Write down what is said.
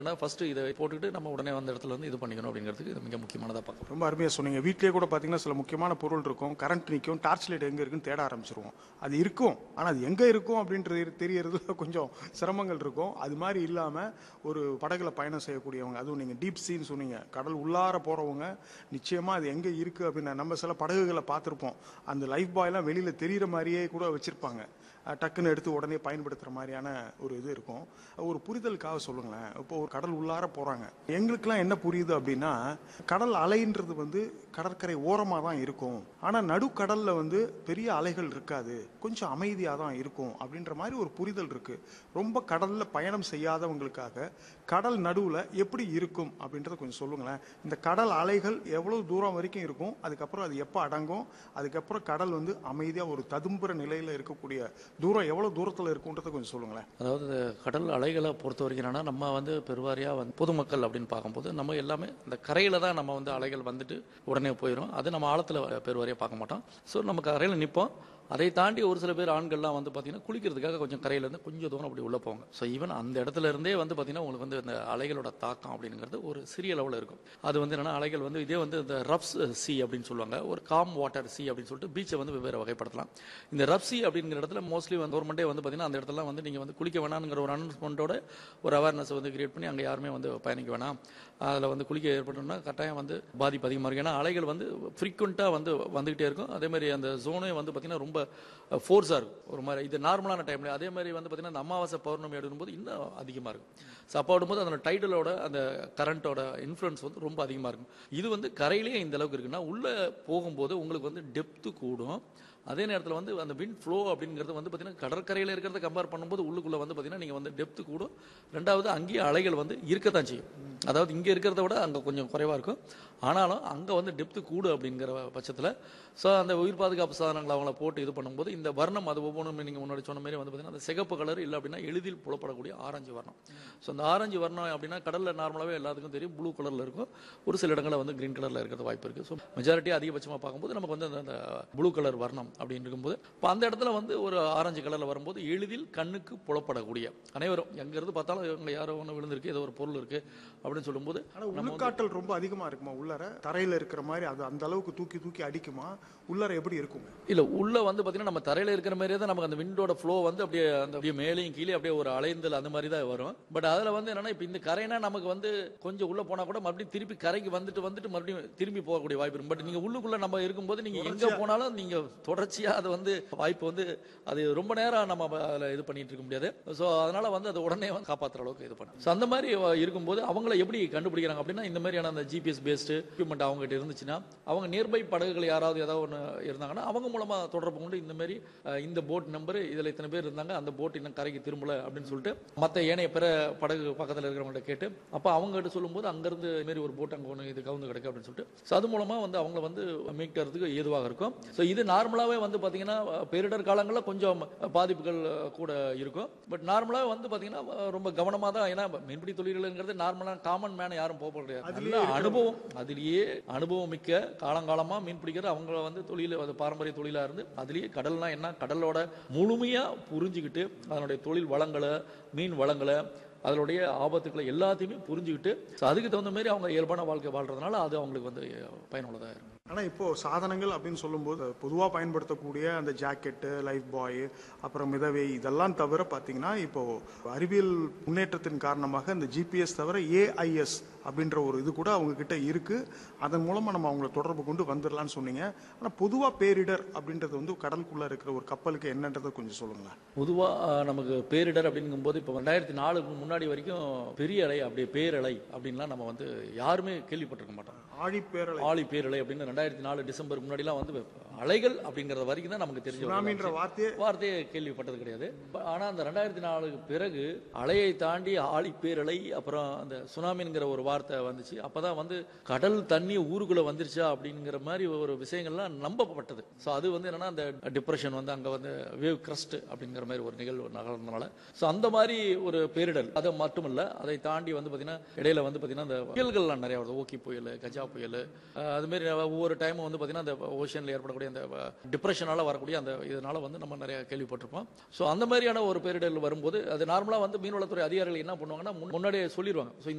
first இதை போட்டுக்கிட்டு நம்ம உடனே அந்த இடத்துல வந்து இது பண்ணிக்கணும் அப்படிங்கிறதுக்கு இது மிக முக்கியமானதாக பார்க்குறோம் ரொம்ப அருமையாக சொன்னீங்க வீட்லயே கூட பார்த்தீங்கன்னா சில முக்கியமான பொருள் இருக்கும் கரண்ட் நிற்கும் டார்ச் லைட் எங்கே இருக்குன்னு தேட ஆரம்பிச்சிருவோம் அது இருக்கும் ஆனால் அது எங்கே இருக்கும் அப்படின்றது தெரியறதுல கொஞ்சம் சிரமங்கள் இருக்கும் அது மாதிரி இல்லாமல் ஒரு படகுல பயணம் செய்யக்கூடியவங்க அதுவும் நீங்கள் டீப் சீன்னு சொன்னீங்க கடல் உள்ளார போகிறவங்க நிச்சயமாக அது எங்கே இருக்குது அப்படின்னு நம்ம சில படகுகளை பார்த்துருப்போம் அந்த லைஃப் பாய்லாம் வெளியில் தெரிகிற மாதிரியே கூட வச்சுருப்பாங்க அஹ் டக்குன்னு எடுத்து உடனே பயன்படுத்துகிற மாதிரியான ஒரு இது இருக்கும் ஒரு புரிதலுக்காக சொல்லுங்களேன் இப்போ ஒரு கடல் உள்ளார போகிறாங்க எங்களுக்கெல்லாம் என்ன புரியுது அப்படின்னா கடல் அலைன்றது வந்து கடற்கரை ஓரமாக தான் இருக்கும் ஆனால் நடுக்கடலில் வந்து பெரிய அலைகள் இருக்காது கொஞ்சம் அமைதியாக தான் இருக்கும் அப்படின்ற மாதிரி ஒரு புரிதல் இருக்கு ரொம்ப கடலில் பயணம் செய்யாதவங்களுக்காக கடல் நடுவில் எப்படி இருக்கும் அப்படின்றத கொஞ்சம் சொல்லுங்களேன் இந்த கடல் அலைகள் எவ்வளவு தூரம் வரைக்கும் இருக்கும் அதுக்கப்புறம் அது எப்போ அடங்கும் அதுக்கப்புறம் கடல் வந்து அமைதியாக ஒரு ததும்புற நிலையில் இருக்கக்கூடிய தூரம் எவ்வளோ தூரத்தில் இருக்குன்றத கொஞ்சம் சொல்லுங்களேன் அதாவது இந்த கடல் அலைகளை பொறுத்த வரைக்கும் என்னன்னா நம்ம வந்து பெருவாரியாக வந்து பொதுமக்கள் அப்படின்னு பார்க்கும்போது நம்ம எல்லாமே இந்த கரையில் தான் நம்ம வந்து அலைகள் வந்துட்டு உடனே போயிடும் அது நம்ம ஆழத்தில் பெருவாரியாக பார்க்க மாட்டோம் ஸோ நம்ம கரையில் நிற்போம் அதை தாண்டி ஒரு சில பேர் ஆண்கள்லாம் வந்து பார்த்தீங்கன்னா குளிக்கிறதுக்காக கொஞ்சம் கரையிலேருந்து கொஞ்சம் தூரம் அப்படி உள்ளே போவாங்க ஸோ ஈவன் அந்த இடத்துல இருந்தே வந்து பார்த்தீங்கன்னா உங்களுக்கு வந்து இந்த அலைகளோட தாக்கம் அப்படிங்கிறது ஒரு சிறிய லெவலில் இருக்கும் அது வந்து என்னன்னா அலைகள் வந்து இதே வந்து இந்த ரஃப் சி அப்படின்னு சொல்லுவாங்க ஒரு காம் வாட்டர் சி அப்படின்னு சொல்லிட்டு பீச்சை வந்து வெவ்வேறு வகைப்படுத்தலாம் இந்த ரஃப் சி அப்படிங்கிற இடத்துல மோஸ்ட்லி வந்து கவர்மெண்ட்டே வந்து பார்த்தீங்கன்னா அந்த இடத்துல வந்து நீங்கள் வந்து குளிக்க வேணாங்கிற ஒரு அனௌன்ஸ்மெண்ட்டோட ஒரு அவேர்னஸ் வந்து கிரியேட் பண்ணி அங்கே யாருமே வந்து பயணிக்க வேணாம் அதில் வந்து குளிக்க ஏற்பட்டோம்னா கட்டாயம் வந்து பாதிப்பு அதிகமாக இருக்கும் ஏன்னா அலைகள் வந்து ஃப்ரீக்வெண்ட்டாக வந்து வந்துகிட்டே இருக்கும் அதே மாதிரி அந்த ஜோனே வந்து பார்த்தீங்கன்னா ரொம்ப ஃபோர்ஸாக இருக்கும் ஒரு மாதிரி இது நார்மலான டைம்ல அதே மாதிரி வந்து பார்த்தீங்கன்னா அந்த அமாவாசை பௌர்ணமி எடுக்கும்போது இன்னும் அதிகமாக இருக்கும் ஸோ அப்போ ஆடும்போது அந்த டைடலோட அந்த கரண்ட்டோட இன்ஃப்ளூயன்ஸ் வந்து ரொம்ப அதிகமாக இருக்கும் இது வந்து கரையிலேயே இந்த அளவுக்கு இருக்குன்னா உள்ளே போகும்போது உங்களுக்கு வந்து டெப்த்து கூடும் அதே நேரத்தில் வந்து அந்த விண்ட் ஃப்ளோ அப்படிங்கிறது வந்து பார்த்தீங்கன்னா கடற்கரையில் இருக்கிறத கம்பேர் பண்ணும்போது உள்ளுக்குள்ளே வந்து பார்த்தீங்கன்னா நீங்கள் வந்து டெப்த்து கூடும் ரெண்டாவது அங்கேயே அலைகள் வந்து இருக்கத்தான் செய்யும் அதாவது இங்கே இருக்கிறத விட அங்கே கொஞ்சம் குறைவாக இருக்கும் ஆனாலும் அங்கே வந்து டெப்த்து கூடு அப்படிங்கிற பட்சத்தில் ஸோ அந்த உயிர் பாதுகாப்பு சாதனங்களை அவங்கள போட்டு இது பண்ணும்போது இந்த வர்ணம் அது ஒவ்வொன்றும் நீங்கள் முன்னாடி சொன்ன மாதிரி வந்து பார்த்தீங்கன்னா அந்த சிகப்பு கலர் இல்லை அப்படின்னா எளிதில் புலப்படக்கூடிய ஆரஞ்சு வர்ணம் ஸோ அந்த ஆரஞ்சு வர்ணம் அப்படின்னா கடலில் நார்மலாகவே எல்லாத்துக்கும் தெரியும் ப்ளூ கலரில் இருக்கும் ஒரு சில இடங்களில் வந்து கிரீன் கலரில் இருக்கிறது வாய்ப்பு இருக்குது ஸோ மெஜாரிட்டி அதிகபட்சமாக பார்க்கும்போது நமக்கு வந்து அந்த- அந்த ப்ளூ கலர் வர்ணம் அப்படின்னு இருக்கும்போது இப்போ அந்த இடத்துல வந்து ஒரு ஆரஞ்சு கலரில் வரும்போது எளிதில் கண்ணுக்கு புலப்படக்கூடிய அனைவரும் எங்கேருந்து பார்த்தாலும் இவங்க யாரோ ஒன்று விழுந்திருக்கு ஏதோ ஒரு பொருள் இருக்குது அப்படின்னு சொல்லும்போது ஆனால் உள்ளுக்காற்றல் ரொம்ப அதிகமாக இருக்குமா உள்ளார தரையில் இருக்கிற மாதிரி அது அந்த அளவுக்கு தூக்கி தூக்கி அடிக்குமா உள்ளார எப்படி இருக்குங்க இல்ல உள்ள வந்து பாத்தீங்கன்னா நம்ம தரையில இருக்கிற மாதிரியே தான் நமக்கு அந்த விண்டோட ஃப்ளோ வந்து அப்படியே அந்த அப்படியே மேலேயும் கீழே அப்படியே ஒரு அலைந்தல் அந்த மாதிரி தான் வரும் பட் அதுல வந்து என்னன்னா இப்ப இந்த கரைனா நமக்கு வந்து கொஞ்சம் உள்ள போனா கூட மறுபடியும் திருப்பி கரைக்கு வந்துட்டு வந்துட்டு மறுபடியும் திரும்பி போகக்கூடிய வாய்ப்பு இருக்கும் பட் நீங்க உள்ளுக்குள்ள நம்ம இருக்கும்போது நீங்க எங்க போனாலும் நீங்க தொடர்ச்சியா அது வந்து வாய்ப்பு வந்து அது ரொம்ப நேரம் நம்ம அதுல இது பண்ணிட்டு இருக்க முடியாது சோ அதனால வந்து அது உடனே வந்து காப்பாத்துற அளவுக்கு இது பண்ணும் ஸோ அந்த மாதிரி இருக்கும்போது அவங்கள எப்படி கண்டுபிடிக்கிறாங்க அப்படின்னா இந்த மாதிரியான அந்த ஜிபிஎஸ் பேஸ்டு எக்யூப்மெண்ட் அவங்க கிட்ட இருந்துச்சுன்னா அவங்க நியர்பை படகுகள் யாராவது ஏதாவது ஒன்று இருந்தாங்கன்னா அவங்க மூலமா தொடர்பு கொண்டு இந்த மாதிரி அஹ், இந்த போட் நம்பர் இதுல இத்தனை பேர் இருந்தாங்க அந்த போட் இன்னும் கரைக்கு திரும்பல அப்படின்னு சொல்லிட்டு மற்ற ஏனைய பிற படகு பக்கத்துல இருக்கிறவங்கள்ட்ட கேட்டு அப்ப அவங்க கிட்ட சொல்லும்போது அங்கிருந்து இந்த மாதிரி ஒரு போட் அங்க ஒன்று இது கவுந்து கிடக்கு அப்படின்னு சொல்லிட்டு ஸோ அது மூலமா வந்து அவங்கள வந்து மீட்கிறதுக்கு ஏதுவாக இருக்கும் ஸோ இது நார்மலாவே வந்து பாத்தீங்கன்னா அஹ், பேரிடர் காலங்களில் கொஞ்சம் பாதிப்புகள் அஹ், கூட இருக்கும் பட் நார்மலாக வந்து பாத்தீங்கன்னா அஹ், ரொம்ப கவனமாக தான் ஏன்னா மீன்பிடி தொழில்கள்ங்கிறது நார்மலான காமன் மேன யாரும் போக முடியாது நல்ல அனுபவம் அதிலேயே அனுபவம் மிக்க காலங்காலமா மீன் பிடிக்கிறது அவங்கள வந்து தொழில் அது பாரம்பரிய தொழிலா இருந்து அதுலேயே கடல்னா என்ன கடலோட முழுமையா புரிஞ்சுக்கிட்டு அதனுடைய தொழில் வளங்களை மீன் வளங்களை அதனுடைய ஆபத்துக்களை எல்லாத்தையுமே புரிஞ்சுக்கிட்டு so அதுக்கு தகுந்த மாதிரி அவங்க இயல்பான வாழ்க்கை வாழ்றதுனால அது அவங்களுக்கு வந்து பயனுள்ளதாக இருக்கும் ஆனால் இப்போ சாதனங்கள் அப்படின்னு சொல்லும்போது பொதுவாக பயன்படுத்தக்கூடிய அந்த ஜாக்கெட்டு லைஃப் பாய் அப்புறம் மிதவை இதெல்லாம் தவிர பார்த்தீங்கன்னா இப்போ அறிவியல் முன்னேற்றத்தின் காரணமாக இந்த ஜிபிஎஸ் தவிர ஏஐஎஸ் அப்படின்ற ஒரு இது கூட அவங்க கிட்ட இருக்கு அதன் மூலமா நம்ம அவங்கள தொடர்பு கொண்டு வந்துடலாம்னு சொன்னீங்க ஆனால் பொதுவாக பேரிடர் அப்படின்றது வந்து கடலுக்குள்ள இருக்கிற ஒரு கப்பலுக்கு என்னன்றதை கொஞ்சம் சொல்லுங்களேன் பொதுவாக நமக்கு பேரிடர் அப்படிங்கும்போது இப்போ ரெண்டாயிரத்தி நாலுக்கு முன்னாடி வரைக்கும் பெரிய அலை அப்படியே பேரலை அப்படின்லாம் நம்ம வந்து யாருமே கேள்விப்பட்டிருக்க மாட்டோம் ஆழி பேரலை ஆழி பேரலை அப்படின்னு ரெண்டாயிரத்தி நாலு டிசம்பர் முன்னாடிலாம் வந்து அலைகள் அப்படிங்கிறது வரைக்கும் தான் நமக்கு தெரிஞ்ச ஒரு சுனாமின்ற வார்த்தையே வார்த்தையே கேள்விப்பட்டது கிடையாது ப- ஆனா அந்த ரெண்டாயிரத்தி நாலுக்கு பிறகு அலையை தாண்டி ஆழி பேரலை அப்புறம் அந்த சுனாமிங்கிற ஒரு வார்த்தை வந்துச்சு அப்பதான் வந்து கடல் தண்ணி ஊருக்குள்ள வந்துருச்சா அப்படிங்கிற மாதிரி ஒரு விஷயங்கள்லாம் நம்பப்பட்டது ஸோ அது வந்து என்னன்னா அந்த டிப்ரெஷன் வந்து அங்க வந்து வேவ் கிரஸ்ட் அப்படிங்கிற மாதிரி ஒரு நிகழ்வு நகர்ந்தனால ஸோ அந்த மாதிரி ஒரு பேரிடர் அது மட்டும் இல்ல அதை தாண்டி வந்து பாத்தீங்கன்னா இடையில வந்து பாத்தீங்கன்னா அந்த புயல்கள்லாம் நிறைய வருது ஓகி புயல் கஜா புயல் அஹ் அது மாதிரி ஒவ்வொரு டைமும் வந்து பாத்தீங்கன்னா அந்த ஓஷன்ல ஏற்படக்கூடிய அந்த டிப்ரெஷனால வரக்கூடிய அந்த இதனால வந்து நம்ம நிறைய கேள்விப்பட்டிருப்போம் ஸோ அந்த மாதிரியான ஒரு பேரிடர் வரும்போது அது நார்மலாக வந்து மீன்வளத்துறை அதிகாரிகள் என்ன பண்ணுவாங்கன்னா முன்- முன்னாடியே சொல்லிடுவாங்க ஸோ